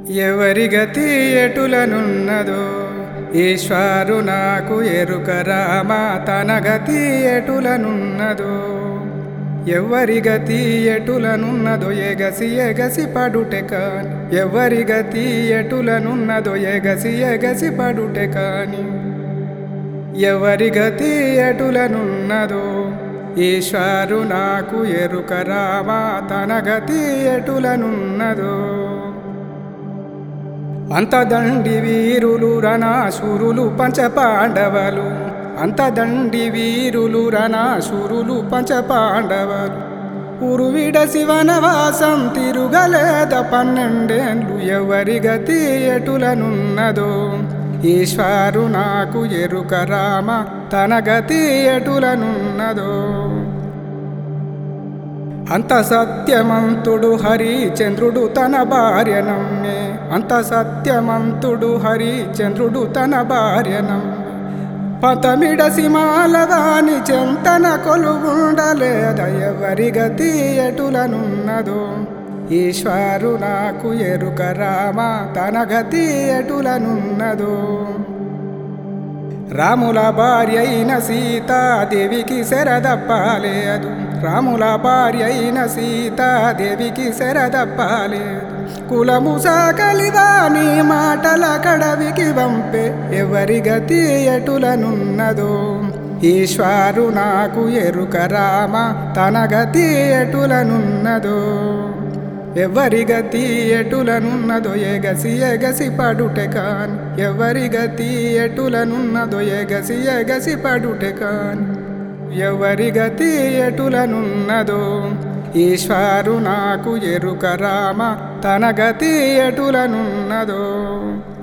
ఎవరి గతి ఎటులనున్నదో ఈశ్వరు నాకు ఎరుక రామ తన గతి ఎటులనున్నదో ఎవరి గతి ఎటులనున్నదో ఎగసి ఎగసి పడుటె కాని ఎవరి గతి ఎటులనున్నదో ఎగసి ఎగసి పడుటె కాని ఎవరి గతి ఎటులనున్నదో ఈశ్వరు నాకు ఎరుక రామ తన గతి ఎటులనున్నదో అంతదండి వీరులు రణాసురులు పంచపాండవలు అంతదండి వీరులు రణాసురులు పంచపాండవలు ఉరువిడ శివనవాసం తిరుగలేద పన్నెండేండ్లు ఎవరి గతి ఎటులనున్నదో ఈశ్వరు నాకు ఎరుక రామ తన గతి ఎటులనున్నదో అంత సత్యమంతుడు హరిచంద్రుడు తన భార్య నమ్మే అంత సత్యమంతుడు హరిచంద్రుడు తన భార్య నమ్మే పతమిడసి మాలవాని చెంతన కొలుగుండలేద ఎవరి గతి ఎటులనున్నదో ఈశ్వరు నాకు ఎరుక రామ తన గతి ఎటులనున్నదో రాముల భార్య అయిన సీతాదేవికి శరదప్పాలేదు రాముల భార్య అయిన సీతాదేవికి శరదప్పాలేదు కులము సాకలివాని మాటల కడవికి వంపే ఎవరి గతి ఎటులనున్నదో ఈశ్వరు నాకు ఎరుక రామ తన గతి ఎటులనున్నదో ఎవరి గతి ఎటులనున్నదో ఎగసి ఎగసి పడుటె కాన్ ఎవరి గతి ఎటులనున్నదో ఎగసి ఎగసి పడుటె కాన్ ఎవరి గతి ఎటులనున్నదో ఈశ్వరు నాకు ఎరుక రామ తన గతి ఎటులనున్నదో